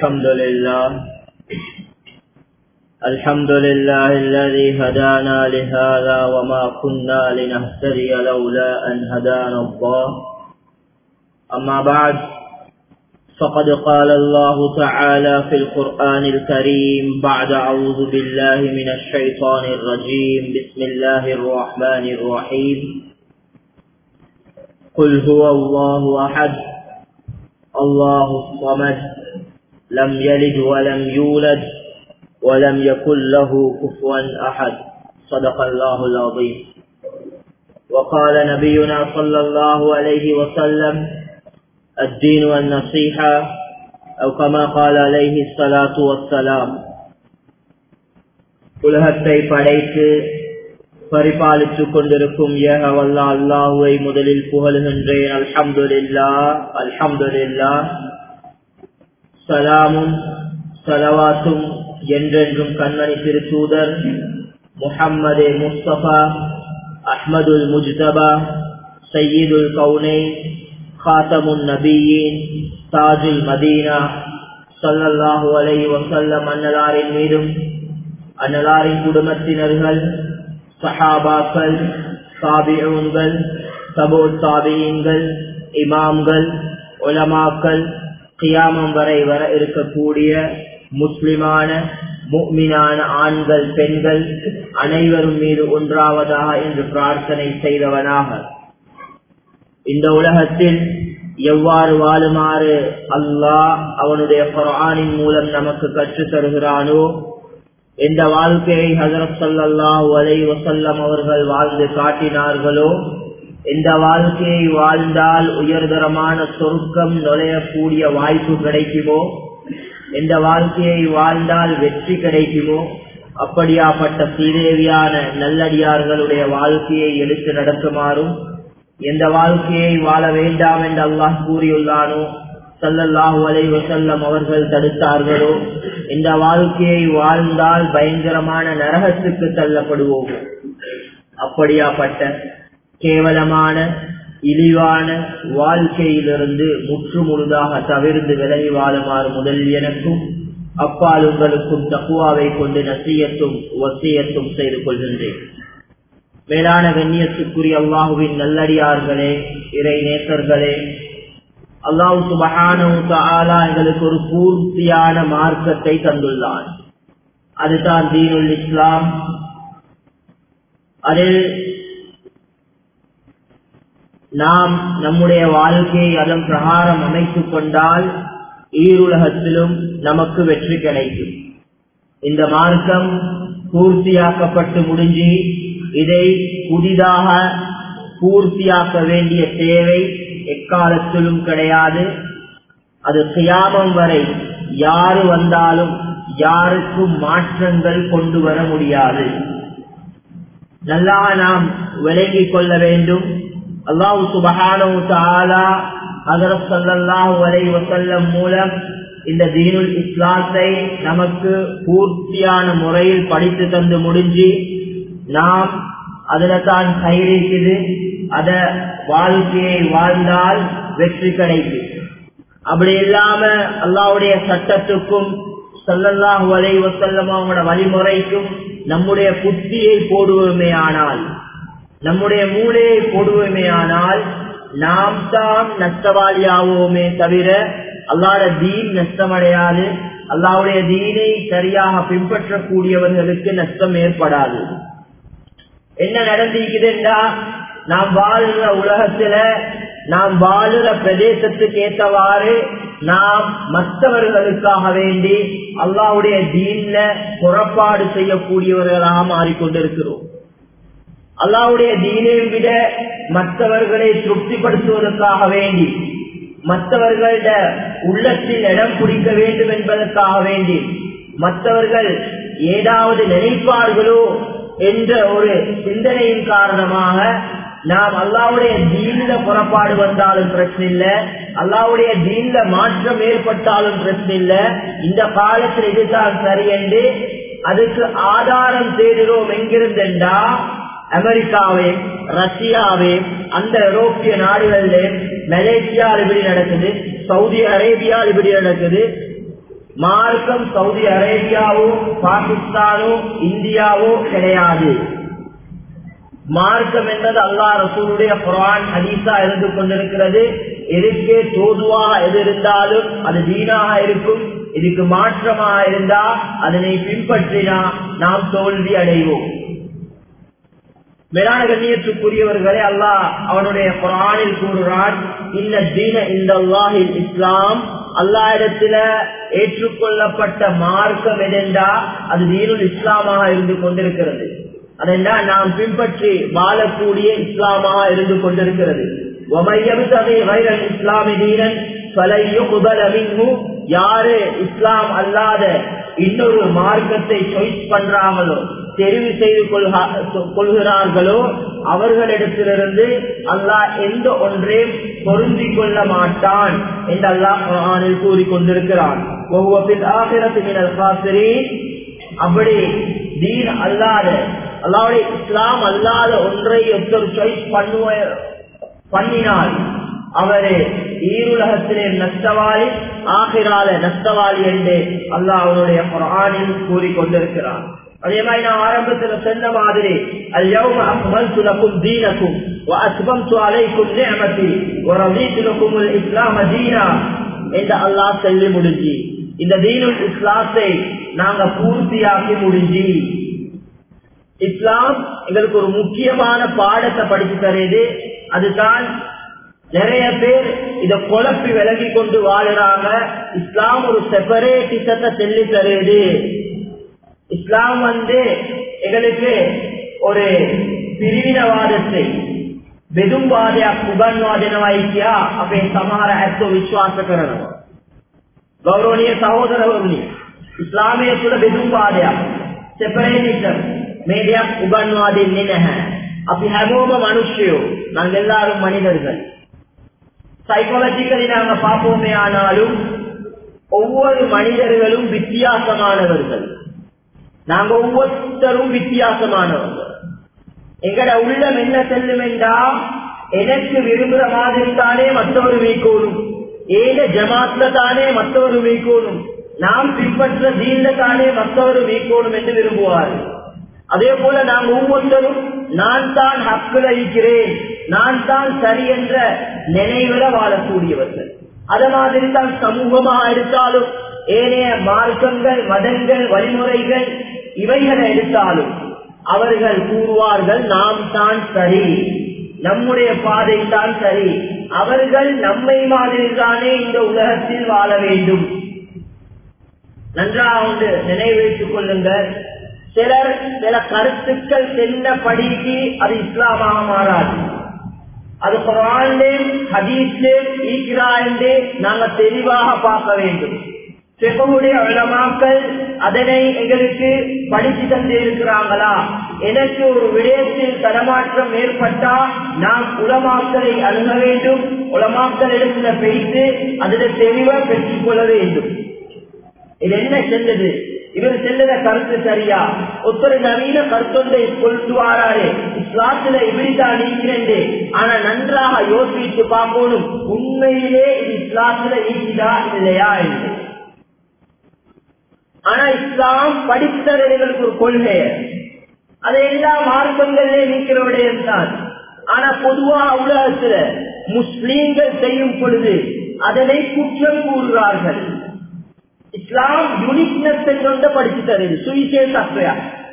الحمد لله الحمد لله الذي هدانا لهذا وما كنا لنهتدي لولا أن هدانا الله أما بعد فقد قال الله تعالى في القرآن الكريم بعد أعوذ بالله من الشيطان الرجيم بسم الله الرحمن الرحيم قل هو الله أحد الله الصمد لم يلد ولم يولد ولم يكن له كفوا أحد صدق الله العظيم وقال نبينا صلى الله عليه وسلم الدين والنصيحة أو كما قال عليه الصلاة والسلام உலகத்தை படைத்து பரிபாலித்துக் கொண்டிருக்கும் ஏக வல்லா அல்லாஹுவை முதலில் புகழுகின்றேன் அல்ஹம்துலில்லா அல்ஹம்துலில்லா சலாமும் சலவாத்தும் என்றென்றும் கண்மணி திருத்தூதர் முஹம்மது முஸ்தபா அஹ்மதுல் முஜ்தபா சையீதுல் கவுனை காத்தமுன் நபியின் தாஜுல் மதீனா சல்லல்லாஹு அலை வசல்லம் அன்னலாரின் மீதும் அன்னலாரின் குடும்பத்தினர்கள் சஹாபாக்கள் சாபியூன்கள் சபோ சாபியங்கள் இமாம்கள் உலமாக்கள் கியாமம் வரை வர இருக்கக்கூடிய முஸ்லிமான முக்மினான ஆண்கள் பெண்கள் அனைவரும் மீது ஒன்றாவதாக என்று பிரார்த்தனை செய்தவனாக இந்த உலகத்தில் எவ்வாறு வாழுமாறு அல்லாஹ் அவனுடைய குரானின் மூலம் நமக்கு கற்றுத் தருகிறானோ எந்த வாழ்க்கையை ஹசரத் சல்லாஹூ அலை வசல்லம் அவர்கள் வாழ்ந்து காட்டினார்களோ எந்த வாழ்க்கையை வாழ்ந்தால் உயர்தரமான சொருக்கம் நுழையக்கூடிய வாய்ப்பு கிடைக்குமோ எந்த வாழ்க்கையை வாழ்ந்தால் வெற்றி கிடைக்குமோ அப்படியாப்பட்ட சீதேவியான நல்லடியார்களுடைய வாழ்க்கையை எடுத்து நடத்துமாறும் எந்த வாழ்க்கையை வாழ வேண்டாம் என்று அல்லாஹ் கூறியுள்ளானோ சல்லல்லாஹு அலை வசல்லம் அவர்கள் தடுத்தார்களோ இந்த வாழ்க்கையை வாழ்ந்தால் பயங்கரமான நரகத்துக்கு தள்ளப்படுவோம் அப்படியாப்பட்ட கேவலமான இழிவான வாழ்க்கையிலிருந்து முற்று முழுதாக தவிர்ந்து விலகி வாழுமாறு முதல் எனக்கும் அப்பால் உங்களுக்கும் தக்குவாவை கொண்டு நசியத்தும் வசியத்தும் செய்து கொள்கின்றேன் மேலான கண்ணியத்துக்குரிய அல்லாஹுவின் நல்லடியார்களே இறை நேசர்களே அல்லாஹு சுபஹானு தாலா எங்களுக்கு ஒரு பூர்த்தியான மார்க்கத்தை தந்துள்ளான் அதுதான் தீனுல் இஸ்லாம் அதில் நாம் நம்முடைய வாழ்க்கையை அதன் பிரகாரம் அமைத்துக் கொண்டால் ஈருலகத்திலும் நமக்கு வெற்றி கிடைக்கும் இந்த மார்க்கம் பூர்த்தியாக்கப்பட்டு முடிஞ்சு இதை புதிதாக பூர்த்தியாக்க வேண்டிய தேவை எக்காலத்திலும் கிடையாது அது சியாமம் வரை யாரு வந்தாலும் யாருக்கும் மாற்றங்கள் கொண்டு வர முடியாது நல்லா நாம் விளங்கிக் கொள்ள வேண்டும் அல்லாஹு சுபஹானு தாலா ஹசரத் சல்லாஹூ அலை வசல்லம் மூலம் இந்த தீனுல் இஸ்லாத்தை நமக்கு பூர்த்தியான முறையில் படித்து தந்து முடிஞ்சு நாம் அதுல தான் கயிறிக்குது அத வாழ்க்கையை வாழ்ந்தால் வெற்றி கிடைக்கும் அப்படி இல்லாம அல்லாவுடைய சட்டத்துக்கும் சல்லல்லாஹு அலை வசல்லம் அவங்களோட வழிமுறைக்கும் நம்முடைய புத்தியை போடுவோமே ஆனால் நம்முடைய மூளையை போடுவோமே ஆனால் நாம் தான் நஷ்டவாளியாவோமே தவிர அல்லாட தீன் நஷ்டமடையாது அல்லாவுடைய தீனை சரியாக பின்பற்றக்கூடியவர்களுக்கு நஷ்டம் ஏற்படாது என்ன நடந்திருக்குதுன்றா நாம் வாழ்ற உலகத்துல நாம் வாழுற பிரதேசத்துக்கு ஏற்றவாறு நாம் மற்றவர்களுக்காக வேண்டி அல்லாவுடைய தீன்ல புறப்பாடு செய்யக்கூடியவர்களாக மாறிக்கொண்டிருக்கிறோம் அல்லாவுடைய தீனை விட மற்றவர்களை திருப்திப்படுத்துவதற்காக வேண்டி மற்றவர்கள உள்ளத்தில் இடம் பிடிக்க வேண்டும் என்பதற்காக வேண்டி மற்றவர்கள் ஏதாவது நினைப்பார்களோ என்ற ஒரு சிந்தனையின் காரணமாக நாம் அல்லாவுடைய தீன்ல புறப்பாடு வந்தாலும் பிரச்சனை இல்ல அல்லாவுடைய தீன்ல மாற்றம் ஏற்பட்டாலும் பிரச்சனை இல்ல இந்த காலத்தில் இதுதான் சரி என்று அதுக்கு ஆதாரம் தேடுகிறோம் எங்கிருந்தென்றா அமெரிக்காவே ரஷ்யாவே அந்த ஐரோப்பிய நாடுகளில் மலேசியா இப்படி நடக்குது சவுதி அரேபியா இப்படி நடக்குது மார்க்கம் சவுதி அரேபியாவோ பாகிஸ்தானோ இந்தியாவோ கிடையாது மார்க்கம் என்பது அல்லா ரசூலுடைய குரான் ஹதீஸா இருந்து கொண்டிருக்கிறது எதுக்கே தோதுவாக எது இருந்தாலும் அது தீனாக இருக்கும் இதுக்கு மாற்றமாக இருந்தா அதனை பின்பற்றினா நாம் தோல்வி அடைவோம் மேலான கண்ணியத்துக்குரியவர்களே அல்லாஹ் அவனுடைய குரானில் கூறுகிறான் இந்த தீன இந்த அல்லாஹில் இஸ்லாம் அல்லா இடத்துல ஏற்றுக்கொள்ளப்பட்ட மார்க்கம் எதென்றா அது தீனுல் இஸ்லாமாக இருந்து கொண்டிருக்கிறது அதென்றா நாம் பின்பற்றி வாழக்கூடிய இஸ்லாமாக இருந்து கொண்டிருக்கிறது இஸ்லாமி தீனன் யாரு இஸ்லாம் அல்லாத இன்னொரு மார்க்கத்தை சாய்ஸ் பண்றாங்களோ தெரிவு செய்து கொள்கிறார்களோ அவர்களிடத்திலிருந்து அல்லாஹ் எந்த ஒன்றையும் பொருந்தி கொள்ள மாட்டான் என்று அல்லாஹ் குரானில் கூறிக்கொண்டிருக்கிறான் அப்படி தீன் அல்லாத அல்லாவுடைய இஸ்லாம் அல்லாத ஒன்றை ஒருத்தர் சாய்ஸ் பண்ணுவ பண்ணினால் அவரு ஈருலகத்திலே நஷ்டவாளி ஆகிரால நஷ்டவாளி என்று அல்லாஹ் அவருடைய குரானில் கூறிக்கொண்டிருக்கிறான் அதே மாதிரி நான் ஆரம்பத்தில் சொன்ன மாதிரி اليوم أكملت لكم دينكم وأتممت عليكم نعمتي ورضيت لكم الإسلام دينا என்று அல்லாஹ் சொல்லி முடிஞ்சு இந்த தீனுல் இஸ்லாத்தை நாங்க பூர்த்தியாக்கி முடிஞ்சு இஸ்லாம் எங்களுக்கு ஒரு முக்கியமான பாடத்தை படிச்சு தருது அதுதான் நிறைய பேர் இத குழப்பி விலகி கொண்டு வாழுறாங்க இஸ்லாம் ஒரு செப்பரேட்டிசத்தை சொல்லி தருது இஸ்லாம் வந்து எங்களுக்கு ஒரு பிரிவினவாதத்தை බෙදුම්වාදයක් උගන්වා දෙනවයි අපේ සමහර ඇත්තෝ විශ්වාස කරනවා. ගෞරවනීය සහෝදරවරුනි ඉස්ලාමය තුළ බෙදුම්වාදයක් සෙපරේනිසම් මේ දෙයක් උගන්වා දෙන්නේ නැහැ. අපි හැමෝම මිනිස්සුයෝ நாங்கள் எல்லாரும் மனிதர்கள் சைக்காலஜிக்கலி நாங்க பார்ப்போமே ஆனாலும் ஒவ்வொரு மனிதர்களும் வித்தியாசமானவர்கள் நாங்க ஒவ்வொருத்தரும் வித்தியாசமானவர்கள் எங்கட உள்ளம் என்ன செல்லும் என்றா எனக்கு விரும்புற மாதிரி தானே மற்றொரு மீக்கோணும் ஏன ஜமாத்ல தானே மற்றொரு மீக்கோணும் நாம் பின்பற்ற தீன்ல தானே மற்றொரு மீக்கோணும் என்று விரும்புவார்கள் அதே போல நாம் ஒவ்வொருத்தரும் நான் தான் ஹக்குல இருக்கிறேன் நான் தான் சரி என்ற நினைவுல வாழக்கூடியவர்கள் அத மாதிரி தான் சமூகமாக எடுத்தாலும் ஏனைய மார்க்கங்கள் மதங்கள் வழிமுறைகள் இவைகளை எடுத்தாலும் அவர்கள் கூறுவார்கள் நாம் தான் சரி நம்முடைய பாதை தான் சரி அவர்கள் நம்மை மாதிரி தானே இந்த உலகத்தில் வாழ வேண்டும் நன்றாக ஒன்று நினைவேற்றுக் கொள்ளுங்கள் சிலர் சில கருத்துக்கள் சென்ற படிக்கு அது இஸ்லாமாக மாறாது அது குரான்லேயும் ஹதீஸ்லேயும் ஈக்கிறா என்று நாங்கள் தெளிவாக பார்க்க வேண்டும் செப்பவுடைய உலமாக்கள் அதனை எங்களுக்கு படித்து தந்து இருக்கிறாங்களா எனக்கு ஒரு விடயத்தில் தடமாற்றம் ஏற்பட்டா நாம் உலமாக்களை அணுக வேண்டும் உலமாக்கள் இடத்துல பேசி அதில் தெளிவா பெற்றுக் கொள்ள வேண்டும் இது என்ன செல்லுது இவர் செல்லுற கருத்து சரியா ஒருத்தர் நவீன கருத்தொன்றை கொண்டு வாராரு இஸ்லாத்துல இப்படித்தான் நீக்கிறேன் ஆனா நன்றாக யோசித்து பார்க்கணும் உண்மையிலே இது இஸ்லாத்துல நீக்கிதா இல்லையா என்று ஆனா இஸ்லாம் படித்தவர்களுக்கு ஒரு கொள்கை அதை எல்லா மார்க்கங்களிலே நீக்கிற விடயம் தான் ஆனா பொதுவா உலகத்துல முஸ்லீம்கள் செய்யும் பொழுது அதனை குற்றம் கூறுகிறார்கள் இஸ்லாம் யூனிக்னஸ் கொண்ட படிச்சு தருது சுவிசேஷ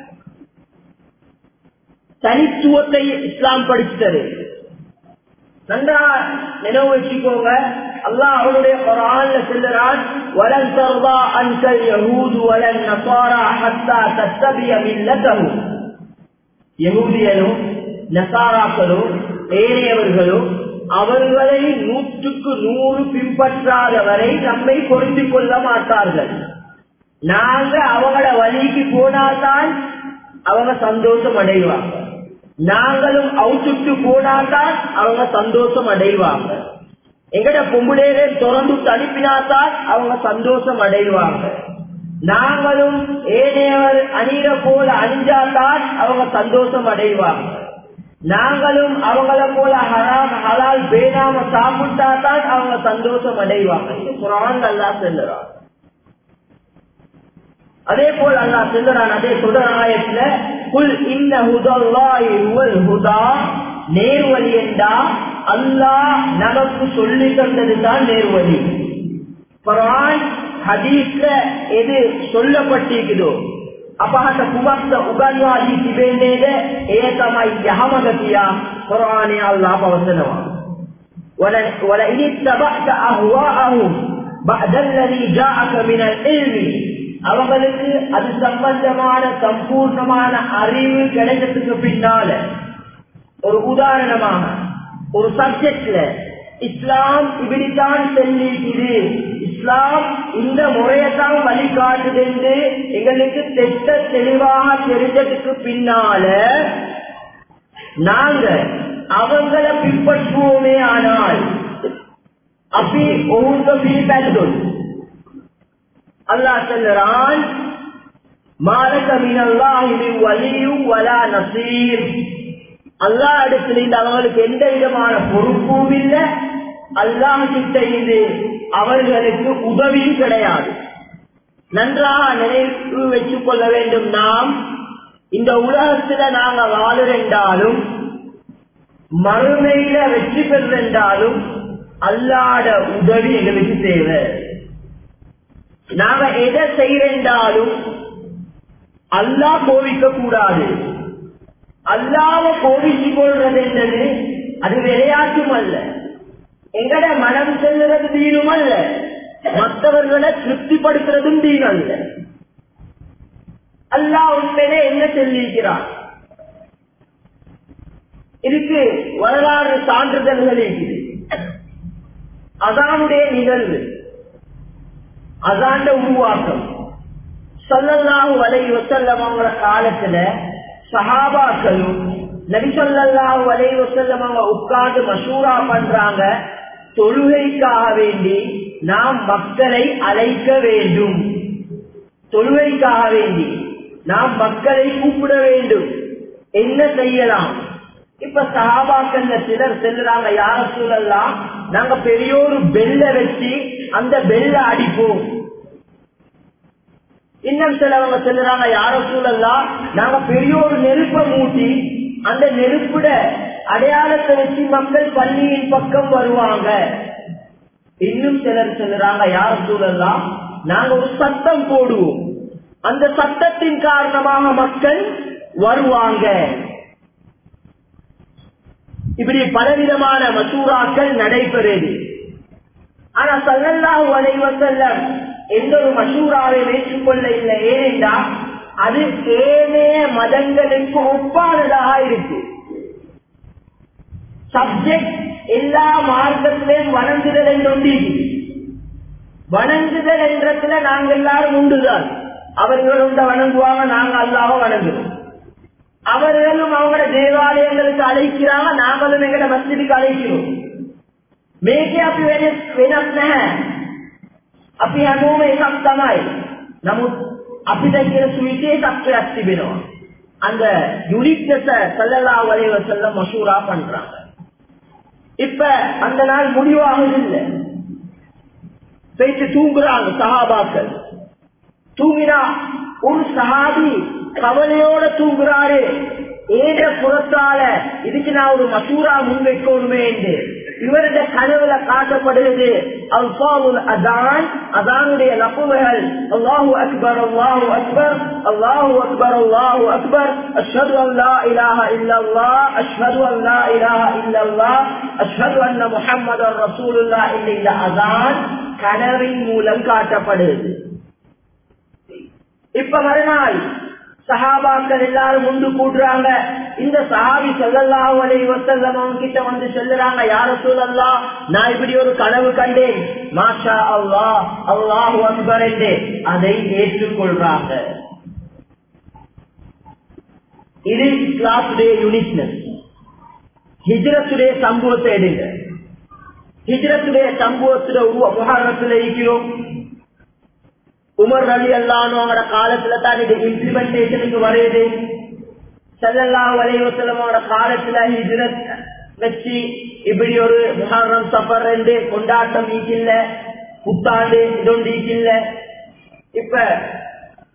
தனித்துவத்தை இஸ்லாம் படிச்சு தருது நன்றா நினைவு வச்சுக்கோங்க அல்லாஹ் அவனுடைய குரான்ல சொல்லுறான் வலன் தர்வா அன்கல் யஹூது வலன் நசாரா ஹத்தா தத்தபிய மில்லதஹு யஹூதியரும் நசாராக்களும் ஏறியவர்களும் அவர்களை நூற்றுக்கு நூறு பின்பற்றாதவரை நம்மை பொருந்திக் கொள்ள மாட்டார்கள் நாங்க அவங்கள வழிக்கு போனால்தான் அவங்க சந்தோஷம் அடைவாங்க நாங்களும் அவுட்டுக்கு போனால்தான் அவங்க சந்தோஷம் அடைவாங்க எங்கட பொம்புலேரே தொடர்ந்து அனுப்பினால்தான் அவங்க சந்தோஷம் அடைவாங்க நாங்களும் ஏனையவர் அணிகிற போல அணிஞ்சால்தான் அவங்க சந்தோஷம் அடைவாங்க நாங்களும் அவங்கள போல ஹராம் ஹலால் பேனாம சாப்பிட்டாதான் அவங்க சந்தோஷம் அடைவாங்க இது குரான் நல்லா செல்லுறான் அதே போல் அல்லாஹ் சொல்லுறான் அதே சுதராயத்துல குல் இன்ன ஹுதல்லாஹி ஹுவல் ஹுதா நேர்வழி என்றா அல்லாஹ் நமக்கு சொல்லி தந்ததுதான் நேர்வழி குரான் හදීස්ල එது சொல்லப்பட்டிருக்குதோ අපහට කුමක්ද උගන්වා දී තිබෙන්නේද ඒ තමයි යහමඟ කියා කුර්ආනයේ අල්ලාහ් පවසනවා ولئن اتبعت أهواءهم بعد الذي جاءك من العلم அவங்களுக்கு அது சம்பந்தமான சம்பூர்ணமான அறிவு கிடைச்சதுக்கு பின்னால ஒரு உதாரணமாக ஒரு சப்ஜெக்ட்ல இஸ்லாம் இப்படித்தான் செல்லிக்குது இஸ்லாம் இந்த முறையத்தான் வழிகாட்டுது என்று எங்களுக்கு தெட்ட தெளிவாக தெரிஞ்சதுக்கு பின்னால நாங்க அவங்கள பின்பற்றுவோமே ஆனால் அப்படி ஒவ்வொரு பேசும் அல்லாஹ் சொல்லுறான் மாலக மினல்லாஹி வலியும் வலா நசீர் அல்லாஹ் இடத்துல இருந்து அவங்களுக்கு எந்த விதமான பொறுப்பும் இல்லை அல்லாஹ் கிட்ட இருந்து அவர்களுக்கு உதவியும் கிடையாது நன்றாக நினைவு வச்சுக் கொள்ள வேண்டும் நாம் இந்த உலகத்துல நாங்க வாழுறென்றாலும் மறுமையில வெற்றி பெறென்றாலும் அல்லாட உதவி எங்களுக்கு தேவை நாங்க எதை செய்யறென்றாலும் அல்லாஹ் கோவிக்க கூடாது அல்லாவ கோவிச்சு கொள்றது என்றது அது விளையாட்டும் அல்ல எங்கட மனம் செல்லுறது தீனும் அல்ல மற்றவர்களை திருப்திப்படுத்துறதும் தீன் அல்ல அல்லாஹ் உண்மையிலே என்ன சொல்லியிருக்கிறான் இதுக்கு வரலாறு சான்றிதழ்கள் இருக்குது அதானுடைய நிகழ்வு அதாண்ட உருவாக்கம் சொல்லல்லாஹு வலை வசல்லமாங்கிற காலத்துல சஹாபாக்களும் நபிசல்லாஹு வலை வசல்லம் அவங்க உட்கார்ந்து மசூரா பண்றாங்க தொழுகைக்காக வேண்டி நாம் மக்களை அழைக்க வேண்டும் தொழுகைக்காக வேண்டி நாம் மக்களை கூப்பிட வேண்டும் என்ன செய்யலாம் இப்ப சஹாபாக்கள்ல சிலர் செல்லுறாங்க யார சூழல்லாம் நாங்க பெரிய ஒரு பெல்ல வச்சு அந்த பெல்ல அடிப்போம் இன்னும் சிலவங்க சொல்லுறாங்க யார சூழல்லாம் நாங்க பெரிய ஒரு நெருப்பை மூட்டி அந்த நெருப்புட அடையாளத்தை வச்சு மக்கள் பள்ளியின் பக்கம் வருவாங்க இன்னும் சிலர் சொல்லுறாங்க யார சூழல்லாம் நாங்க ஒரு சத்தம் போடுவோம் அந்த சத்தத்தின் காரணமாக மக்கள் வருவாங்க இப்படி பலவிதமான மசூராக்கள் நடைபெறுது ஆனா சல்லல்லாஹு அலைவசல்லம் எந்த ஒரு மசூராவை ஏற்றுக்கொள்ள இல்லை ஏனென்றா அது ஏனைய மதங்களுக்கு ஒப்பானதாக இருக்கு சப்ஜெக்ட் எல்லா மார்க்கத்திலையும் வணங்குதல் என்று ஒன்று வணங்குதல் என்றதுல நாங்க எல்லாரும் உண்டுதான் அவர்கள் உண்ட வணங்குவாங்க நாங்க அல்லாஹ் வணங்குவோம் அவர்களும் அவங்களோட தேவாலயங்களுக்கு அழைக்கிறாங்க நாங்களும் எங்கட மஸ்ஜிதுக்கு அழைக்கிறோம் මේක අපි වෙනස් නැහැ. අපි හැමෝම එකක් තමයි. නමුත් අපිට කියන සුවිශේෂත්වයක් තිබෙනවා. அந்த யூனிக்னஸ சல்லல்லா வலைவ செல்ல மசூரா பண்றாங்க இப்ப அந்த நாள் முடிவாகுது இல்ல போயிட்டு தூங்குறாங்க சஹாபாக்கள் தூங்கினா ஒரு சஹாபி கவலையோட தூங்குறாரு ஏத புறத்தால இதுக்கு நான் ஒரு மசூரா முன்வைக்கணுமே என்று இவருடைய கனவுல காட்டப்படுகிறது அல்பாவுல் அதான் அதானுடைய லப்புகள் அல்லாஹு அக்பர் அல்லாஹு அக்பர் அல்லாஹு அக்பர் அல்லாஹு அக்பர் அஷ்ஹது அல்லா இலாஹ இல்லல்லாஹ் அஷ்ஹது அல்லா இலாஹ இல்லல்லாஹ் அஷ்ஹது அன்ன முஹம்மதர் ரசூலுல்லாஹ் என்ற இந்த அதான் கனவின் மூலம் காட்டப்படுகிறது இப்ப மறுநாள் சஹாபாக்கள் எல்லாரும் முண்டு கூட்டுறாங்க இந்த சஹாபி சொல்லலாம் அலை வசல்லம் அவங்க கிட்ட வந்து சொல்லுறாங்க யார சூழல்லா நான் இப்படி ஒரு கனவு கண்டேன் மாஷா அல்லா அல்லாஹு அக்பர் என்று அதை ஏற்றுக்கொள்றாங்க இது இஸ்லாத்துடைய யூனிக்னஸ் ஹிஜ்ரத்துடைய சம்பவத்தை எடுங்க ஹிஜ்ரத்துடைய சம்பவத்துல உருவ முகாரத்துல இருக்கிறோம் உமர் அலி அல்லானோட காலத்துல தான் இது இம்ப்ளிமெண்டேஷனுக்கு வருது செல்லல்லா வலைவசலமோட காலத்துல ஹிஜ்ரத் வச்சு இப்படி ஒரு முஹர்ரம் சஃபர் ரெண்டு கொண்டாட்டம் ஈக்கில்ல புத்தாண்டு இதொன்று ஈக்கில்ல இப்ப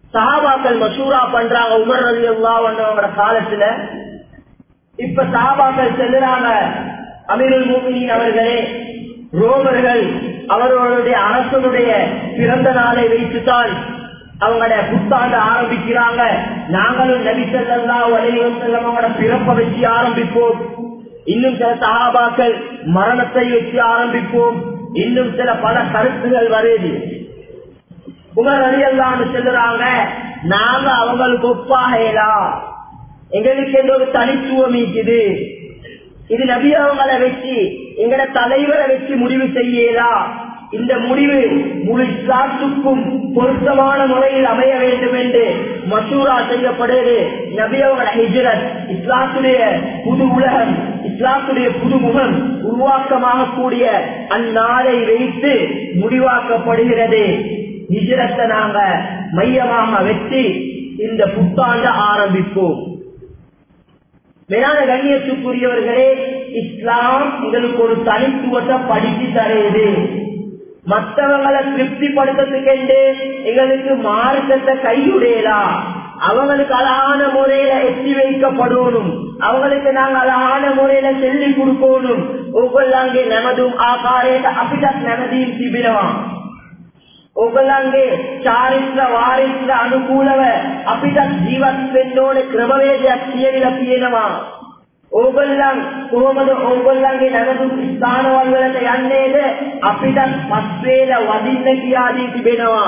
சஹாபாக்கள் மசூரா பண்றாங்க உமர் ரவி வந்தவங்களோட காலத்துல இப்ப சஹாபாக்கள் செல்லுறாங்க அமீருல் மூமினின் அவர்களே ரோமர்கள் அவர்களுடைய அரசனுடைய பிறந்த நாளை வைத்துத்தான் அவங்களுடைய புத்தாண்டு ஆரம்பிக்கிறாங்க நாங்களும் நபி செல்லா வலையும் செல்லம் அவங்களோட பிறப்பை வச்சு ஆரம்பிப்போம் இன்னும் சில சகாபாக்கள் மரணத்தை வச்சு ஆரம்பிப்போம் இன்னும் சில பல கருத்துகள் வருது உமர் அலியல்லான்னு சொல்லுறாங்க நாங்க அவங்களுக்கு ஒப்பாகலாம் எங்களுக்கு எந்த ஒரு தனித்துவம் இருக்குது இது நபி அவங்களை வச்சு எங்கட தலைவரை வச்சு முடிவு செய்யலாம் இந்த முடிவு முழு இஸ்லாத்துக்கும் பொருத்தமான முறையில் அமைய வேண்டும் என்று மசூரா செய்யப்படுது நபி அவங்கள ஹிஜரத் இஸ்லாத்துடைய புது உலகம் இஸ்லாத்துடைய புதுமுகம் உருவாக்கமாக கூடிய அந்நாளை வைத்து முடிவாக்கப்படுகிறது ஹிஜரத்தை நாங்க மையமாக வச்சு இந்த புத்தாண்டு ஆரம்பிப்போம் மேலான கண்ணியத்துக்குரியவர்களே இஸ்லாம் எங்களுக்கு ஒரு தனித்துவத்தை படித்து தருது மற்றவங்களை திருப்திப்படுத்துறதுக்கு எங்களுக்கு மார்க்கத்தை கையுடையலாம் அவங்களுக்கு அழகான முறையில எட்டி வைக்கப்படணும் அவங்களுக்கு நாங்க அழகான முறையில சொல்லி கொடுக்கணும் ஒவ்வொல்லாங்கே நமதும் ஆகாரேத அபிதத் நமதியும் சிபிரவாம் ඔගලන්ගේ චාරිත්‍ර වාරිත්‍ර අනුකූලව අපිටත් ජීවත් වෙන්න ඕනේ ක්‍රමවේදයක් කියවිලා තියෙනවා. ඕගොල්ලන් කොහොමද ඕගොල්ලන්ගේ නැවතුම් ස්ථානවල වලට යන්නේද අපිටත් පස් වේල වදින්න කියා දී තිබෙනවා.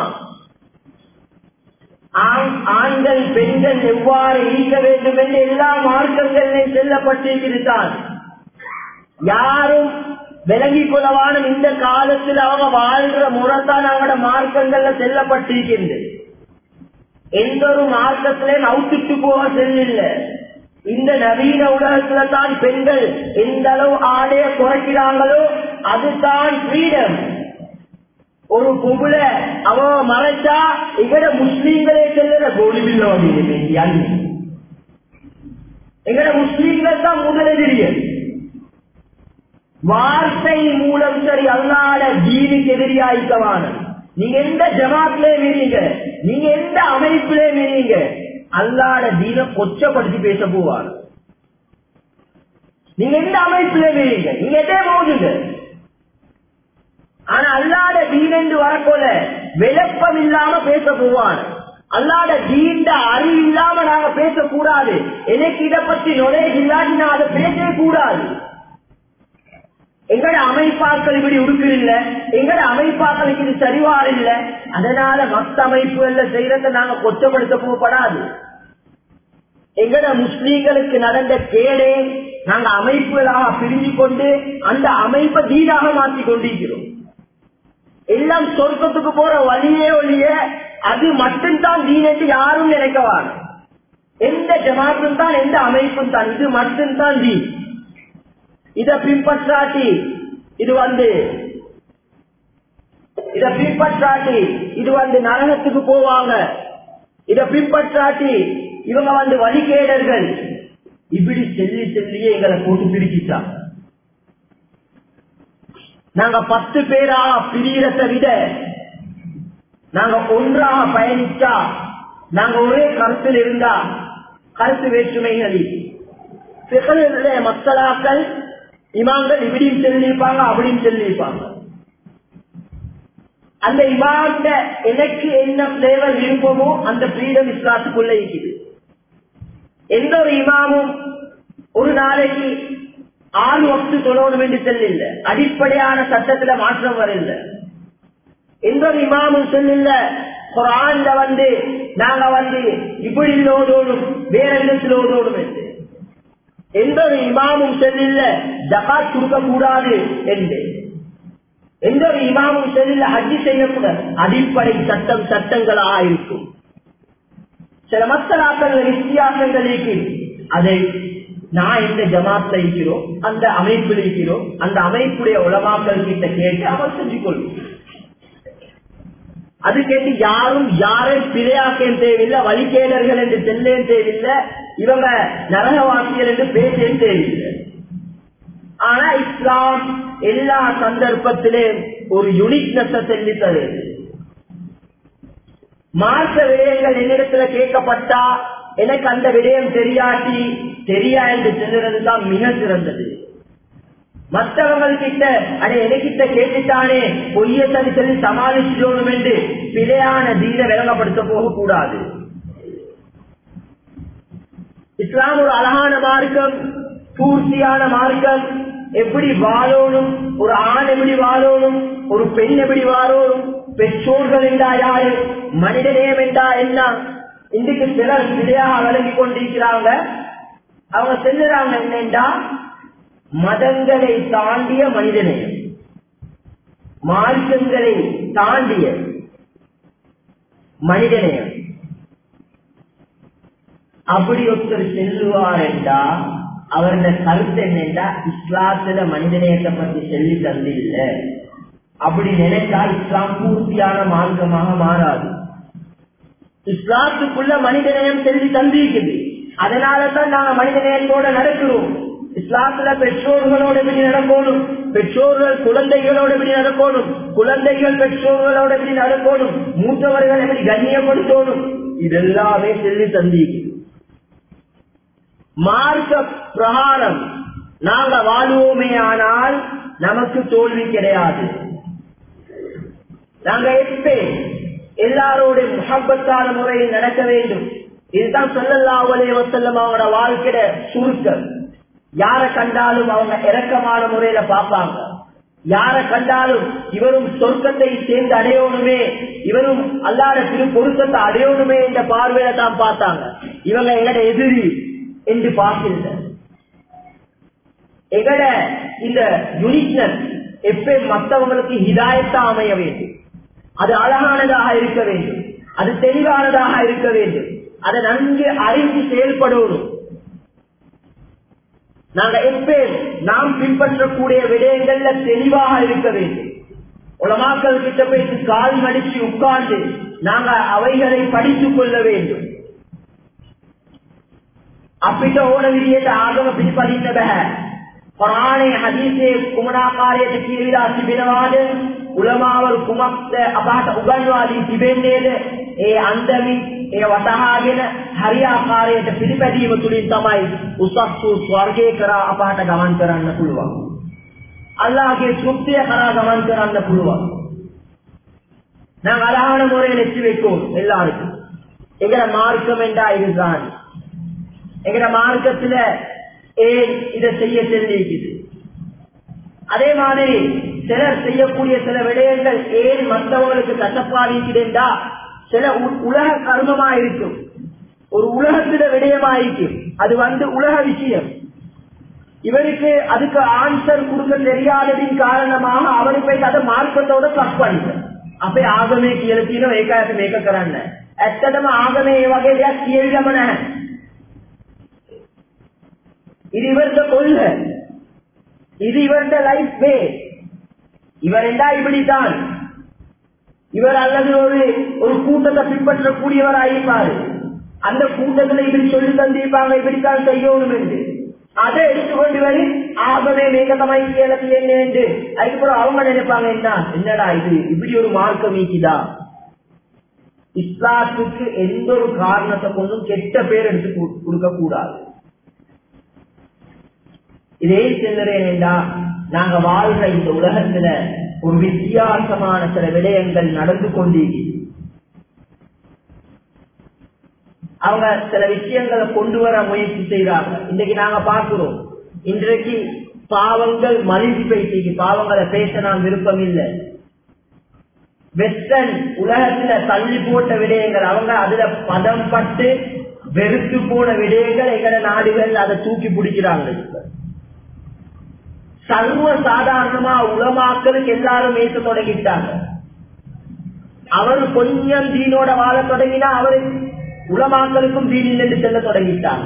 ஆண்கள் பெண்கள் எவ்வாறு ஈக்க வேண்டும் என்று எல்லா மார்க்கங்களிலும் செல்லப்பட்டிருக்கிறான் யாரும் விளங்கிக் கொள்ளவானும் இந்த காலத்தில் அவங்க வாழ்கிற முறைத்தான் அவங்களோட மார்க்கங்கள்ல செல்லப்பட்டிருக்கின்றது எந்த ஒரு மார்க்கத்திலையும் அவுத்துட்டு போக செல்லில்ல இந்த நவீன உலகத்துல தான் பெண்கள் எந்த அளவு ஆடைய குறைக்கிறாங்களோ அதுதான் ஃப்ரீடம் ஒரு பொம்புல அவ மறைச்சா எங்கட முஸ்லீம்களே செல்லுற கோலிபில்லோ அப்படின்னு எங்கட முஸ்லீம்கள் தான் முதலெதிரியல் வார்த்தை மூலம் சரி அல்லாத தீனுக்கு எதிரியாய்க்கவான நீங்க எந்த ஜமாத்திலே மீறீங்க நீங்க எந்த அமைப்பிலே மீறீங்க அல்லாட தீன கொச்சப்படுத்தி பேச போவார் நீங்க எந்த அமைப்பிலே மீறீங்க நீங்க எதே போகுதுங்க ஆனா அல்லாட தீன் என்று வரக்கோல விளப்பம் இல்லாம பேச போவான் அல்லாட தீண்ட அறிவு இல்லாம நாங்க பேசக்கூடாது எனக்கு இதை பத்தி நுழைய இல்லாட்டி நான் அதை பேசவே கூடாது எங்கட அமைப்பாக்கள் இப்படி உடுப்பில்ல எங்கட அமைப்பாக்களுக்கு இது சரிவார் இல்ல அதனால மத்த அமைப்புகள்ல செய்யறத நாங்க கொச்சப்படுத்த போகப்படாது எங்கட முஸ்லீம்களுக்கு நடந்த கேடே நாங்க அமைப்புகளாக பிரிஞ்சு கொண்டு அந்த அமைப்பை தீடாக மாற்றி கொண்டிருக்கிறோம் எல்லாம் சொர்க்கத்துக்கு போற வழியே ஒழிய அது மட்டும்தான் தீனத்து யாரும் நினைக்கவார் எந்த ஜமாத்தும் தான் எந்த அமைப்பும் தான் இது மட்டும்தான் தீன் இத பின்பற்றாட்டி இது வந்து இத பின்பற்றாட்டி இது வந்து நரகத்துக்கு போவாங்க இத பின்பற்றாட்டி இவங்க வந்து வழிகேடர்கள் இப்படி செல்லி செல்லியே எங்களை போட்டு பிரிச்சுட்டாங்க நாங்க பத்து பேரா பிரியறதை விட நாங்க ஒன்றாக பயணிச்சா நாங்க ஒரே கருத்தில் இருந்தா கருத்து வேற்றுமைகளில் பிறகு மக்களாக்கள் இமாம்கள் இப்படியும் சொல்லியிருப்பாங்க அப்படியும் சொல்லியிருப்பாங்க அந்த இமாம்ட எனக்கு என்ன தேவை விருப்பமோ அந்த ஃப்ரீடம் இஸ்லாத்துக்குள்ள இருக்குது எந்த ஒரு இமாமும் ஒரு நாளைக்கு ஆறு வக்து சொல்லணும் என்று சொல்லில்ல அடிப்படையான சட்டத்துல மாற்றம் வரல எந்த ஒரு இமாமும் சொல்லில்ல குரான்ல வந்து நாங்க வந்து இப்படி ஓதோடும் வேற விதத்தில் ஓதோடும் என்று எந்த ஒரு இமாமும் செல்லில்ல ஜகாத் கொடுக்க கூடாது என்று எந்த ஒரு இமாமும் செல்லில்ல ஹஜ்ஜி செய்யக்கூடாது அடிப்படை சட்டம் சட்டங்களா இருக்கும் சில மக்களாக்கள் வித்தியாசங்கள் இருக்கு அதை நான் எந்த ஜமாத்ல இருக்கிறோம் அந்த அமைப்பில் இருக்கிறோம் அந்த அமைப்புடைய உலமாக்கள் கிட்ட கேட்டு அவர் செஞ்சு கொள்ளும் அது கேட்டு யாரும் யாரையும் பிழையாக்கேன் தேவையில்லை வழிகேடர்கள் என்று செல்லேன் தேவையில்லை இவங்க நரகவாசியர் என்று பேசேன் தேவையில்லை ஆனா இஸ்லாம் எல்லா சந்தர்ப்பத்திலே ஒரு யுனிக்னஸ் சொல்லி தருது மார்க்க விடயங்கள் என்னிடத்துல கேட்கப்பட்டா எனக்கு அந்த விடயம் தெரியாட்டி தெரியா என்று சொல்றது தான் மிக சிறந்தது மற்றவங்கள் கிட்ட அடே எனக்கிட்ட கேட்டுட்டானே பொய்ய தனி சொல்லி சமாளிச்சிடணும் என்று பிழையான தீன விளங்கப்படுத்த போகக்கூடாது இஸ்லாம் ஒரு அழகான மார்க்கம் பூர்த்தியான மார்க்கம் எப்படி வாழணும் ஒரு ஆண் எப்படி வாழணும் ஒரு பெண் எப்படி வாழணும் பெற்றோர்கள் என்றா யாரு மனிதநேயம் என்றா என்ன இன்றைக்கு சிலர் பிழையாக விளங்கி கொண்டிருக்கிறாங்க அவங்க செல்லுறாங்க என்னென்றா மதங்களை தாண்டிய மனிதநேயம் மார்க்கங்களை தாண்டிய மனிதநேயம் அப்படி ஒருத்தர் செல்லுவார் என்றா அவருடைய கருத்து என்னென்றா இஸ்லாத்துல மனிதநேயத்தை பத்தி சொல்லி தந்தில்ல அப்படி நினைச்சா இஸ்லாம் பூர்த்தியான மார்க்கமாக மாறாது இஸ்லாத்துக்குள்ள மனிதநேயம் சொல்லி தந்திருக்குது அதனாலதான் நாங்க மனிதநேயத்தோட நடக்கிறோம் இஸ்லாத்துல பெற்றோர்களோட எப்படி நடக்கணும் பெற்றோர்கள் குழந்தைகளோட எப்படி நடக்கணும் குழந்தைகள் பெற்றோர்களோட எப்படி நடக்கணும் மூத்தவர்கள் எப்படி கண்ணியப்படுத்தணும் இதெல்லாமே சொல்லி தந்திருக்குது மார்க்க பிரகாரம் நாங்க வாழ்வோமே ஆனால் நமக்கு தோல்வி கிடையாது நாங்க எப்பே எல்லாரோட முகப்பத்தான முறையில் நடக்க வேண்டும் இதுதான் சொல்லல்லாவலே வசல்லம் அவங்களோட வாழ்க்கையில சுருக்கம் யார கண்டாலும் அவங்க இறக்கமான முறையில பார்ப்பாங்க யார கண்டாலும் இவரும் சொர்க்கத்தை சேர்ந்து அடையணுமே இவரும் அல்லாத திரு பொருத்தத்தை அடையணுமே என்ற பார்வையில தான் பார்த்தாங்க இவங்க எங்கட எதிரி என்று பார்க்கின்ற எங்கட இந்த யுனிக்னஸ் எப்பயும் மற்றவங்களுக்கு ஹிதாயத்தா அமைய வேண்டும் அது அழகானதாக இருக்க வேண்டும் அது தெளிவானதாக இருக்க வேண்டும் அதை நன்கு அறிந்து செயல்படணும் நாங்க எப்பயும் நாம் பின்பற்றக்கூடிய விடயங்கள்ல தெளிவாக இருக்க வேண்டும் உலமாக்கள் கிட்ட போயிட்டு கால் மடிச்சு உட்கார்ந்து நாங்க அவைகளை படித்துக் கொள்ள வேண்டும் අපිට ඕන විදිහට ආගම පිළිපදින්න බෑ. කුරානයේ හදීසේ කුමන ආකාරයට කියවිලා තිබෙනවාද? උලමාවල් කුමක්ද අපහට උගන්වා දී තිබෙන්නේද? ඒ අන්දමි ඒ වටහාගෙන හරි ආකාරයට පිළිපැදීම තුලින් තමයි උසස් වූ ස්වර්ගයේ කරා අපහට ගමන් කරන්න පුළුවන්. අල්ලාහගේ තෘප්තිය කරා ගමන් කරන්න පුළුවන්. நான் அழகான முறையில் எச்சு வைக்கும் எல்லாருக்கும் எங்கட மார்க்கம் என்றா இதுதான் எங்கட மார்க்கத்துல ஏன் இதை செய்ய தெரிஞ்சிருக்குது அதே மாதிரி சிலர் செய்யக்கூடிய சில விடயங்கள் ஏன் மற்றவங்களுக்கு கசப்பாடிக்குதுண்டா சில உலக கர்மமா இருக்கும் ஒரு உலகத்தில விடயமா இருக்கும் அது வந்து உலக விஷயம் இவருக்கு அதுக்கு ஆன்சர் கொடுக்க தெரியாததின் காரணமாக அவரு போய் அதை மார்க்கத்தோட தப்பு பண்ணிட்டார் අපේ ආගමේ කියලා තියෙනවා ඒක ඇත්ත මේක කරන්න. ඇත්තටම ආගමේ ඒ වගේ දෙයක් කියවිලම නැහැ. இது இவர்த கொள்கை இது இவர்த லைஃப் வே இவர் என்றா இப்படித்தான் இவர் அல்லது ஒரு ஒரு கூட்டத்தை பின்பற்றக்கூடியவர் ஆயிருப்பாரு அந்த கூட்டத்துல இப்படி சொல்லி தந்திருப்பாங்க இப்படித்தான் செய்யணும் என்று அதை எடுத்துக்கொண்டு வரி ஆகவே மேகதமாய் கேளத்து என்ன என்று அதுக்கப்புறம் அவங்க நினைப்பாங்க என்ன என்னடா இது இப்படி ஒரு மார்க்கம் நீக்கிதா இஸ்லாத்துக்கு எந்த ஒரு காரணத்தை கொண்டும் கெட்ட பேர் எடுத்து கொடுக்க கூடாது இதே செல்லுறேன் என்றா நாங்க வாழ்ற இந்த உலகத்துல ஒரு வித்தியாசமான சில விடயங்கள் நடந்து கொண்டிருக்கிறது அவங்க சில விஷயங்களை கொண்டு வர முயற்சி செய்யறாங்க இன்னைக்கு நாங்க பாக்குறோம் இன்றைக்கு பாவங்கள் மலிஞ்சு போயிட்டு பாவங்களை பேச நாம் விருப்பம் இல்லை வெஸ்டர்ன் உலகத்துல தள்ளி போட்ட விடயங்கள் அவங்க அதுல பதம் பட்டு வெறுத்து போன விடயங்கள் எங்கட நாடுகள் அதை தூக்கி பிடிக்கிறாங்க சர்வ சாதாரணமா உலமாக்களுக்கு எல்லாரும் ஏற்ற தொடங்கிட்டாங்க அவர் கொஞ்சம் தீனோட வாழ தொடங்கினா அவரு உலமாக்களுக்கும் தீனில் என்று செல்ல தொடங்கிட்டாங்க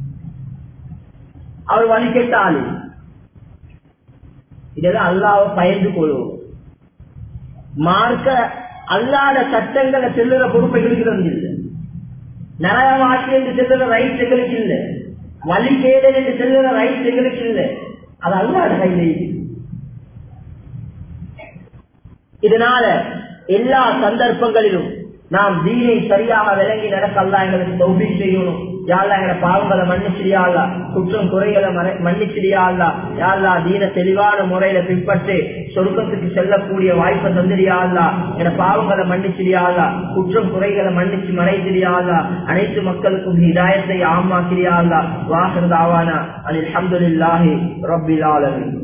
அவர் வழி கேட்ட ஆளு இதெல்லாம் அல்லாவ பயந்து கொள்வோம் மார்க்க அல்லாத சட்டங்களை செல்லுற பொறுப்பு எங்களுக்கு இல்லை நரகவாசி என்று செல்லுற ரைட் எங்களுக்கு இல்லை வழி கேடல் என்று செல்லுற ரைட் எங்களுக்கு இல்லை அது அல்லாத கையில இதனால எல்லா சந்தர்ப்பங்களிலும் நாம் தீனை சரியாக விளங்கி நடக்க அல்லா எங்களுக்கு தௌபி செய்யணும் யாழ்லா எங்களை பாவங்களை மன்னிச்சிடியாள்லா குற்றம் குறைகளை மன்னிச்சிடியாள்லா யாழ்லா தீன தெளிவான முறையில பின்பற்றி சொருக்கத்துக்கு செல்லக்கூடிய வாய்ப்பை தந்திரியாள்லா என பாவங்களை மன்னிச்சிடியாள்லா குற்றம் குறைகளை மன்னிச்சு மறைத்திரியாள்லா அனைத்து மக்களுக்கும் ஹிதாயத்தை ஆமாக்கிறியாள்லா வாசர் தாவானா அனில் அஹமதுல்லாஹி ரபில் ஆலமின்